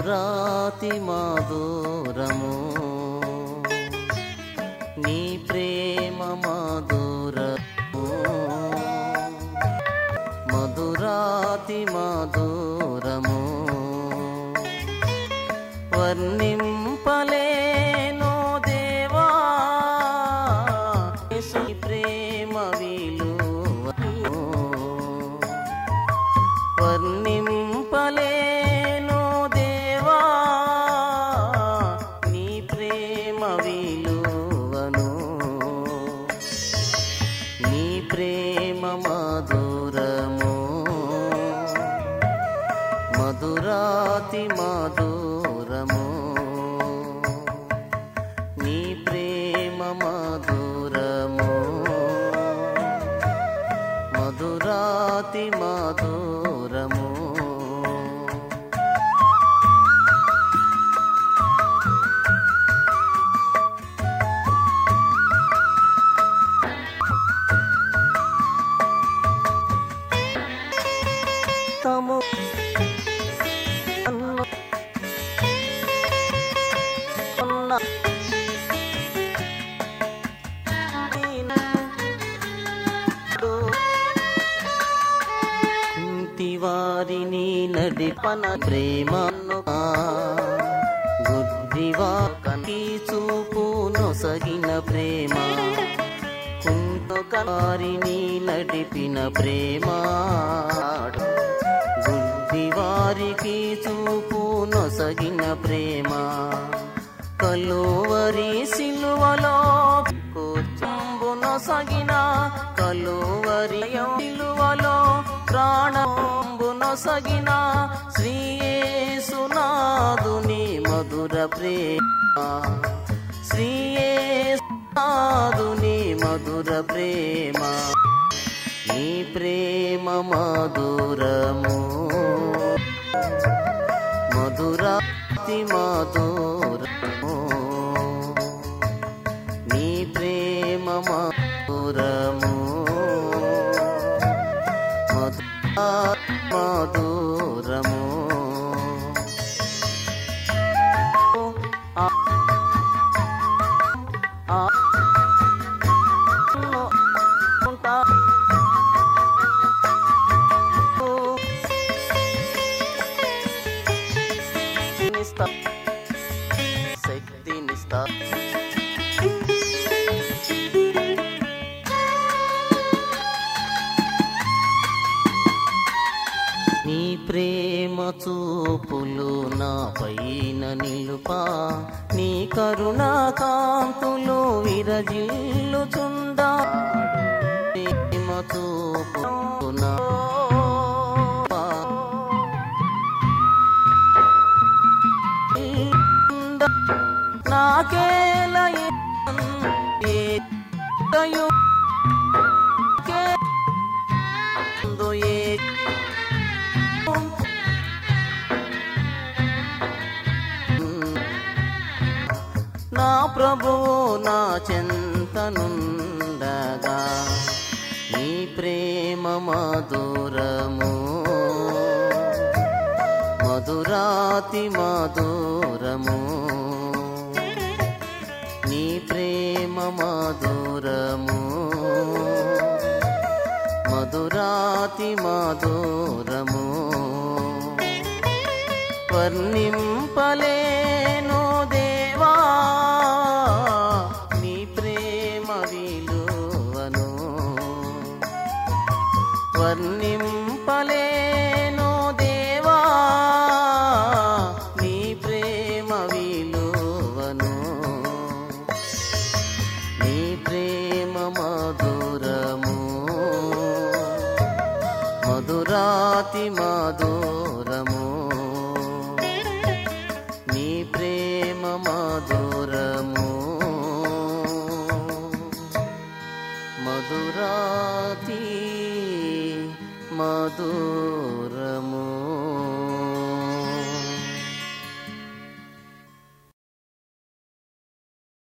మధురాతి మధురము నీ ప్రేమ మధురము మధురాతి మధురము వర్ణింపలేను దేవా యేసు నీ ప్రేమ విలువను వర్ణింపలేను దేవా నీ ప్రేమ విలువను నీ ప్రేమ మధురము మధురాతి మధురము నీ ప్రేమ మధురము మధురాతి మధురము తము అన్న ఉన్న నీనాడు కుంటి వారిని నడిపన ప్రేమను గుడ్డివా కంటి చూపు నొసగిన ప్రేమ కుంటకారిని నడిపిన ప్రేమ గుడ్డి వారికి చూపు నొసగిన ప్రేమ కలువరి సిలువలో కూర్చుంబు నొసగిన కలువరి సిలువలో ప్రాణంబు నొసగిన శ్రీయేసునాదుని మధుర ప్రేమ శ్రీయేసునాదుని మధుర ప్రేమ నీ ప్రేమ మధురము మధురాతి మధురము నీ ప్రేమ మధురము మధురా మధురము ఆ ఆ ఉంటా శక్తినిస్తా శక్తినిస్తా నీ ప్రేమ చూపులు నా పైన నిలుపా నీ కరుణా కాంతులు విరజిల్లుచుండా ప్రేమ చూపులు నా నాకేల నా ప్రభువు నా చింతనుండగా నీ ప్రేమ మధురము మధురాతి మధురము నీ ప్రేమ మధురము మధురాతి మధురము వర్ణింపలేను దేవా నీ ప్రేమ విలువను వర్ణింపలేను దేవా నీ ప్రేమ విలువను నీ ప్రేమ మధురము మధురాతి మధురము నీ ప్రేమ మధురము మధురాతి మధురము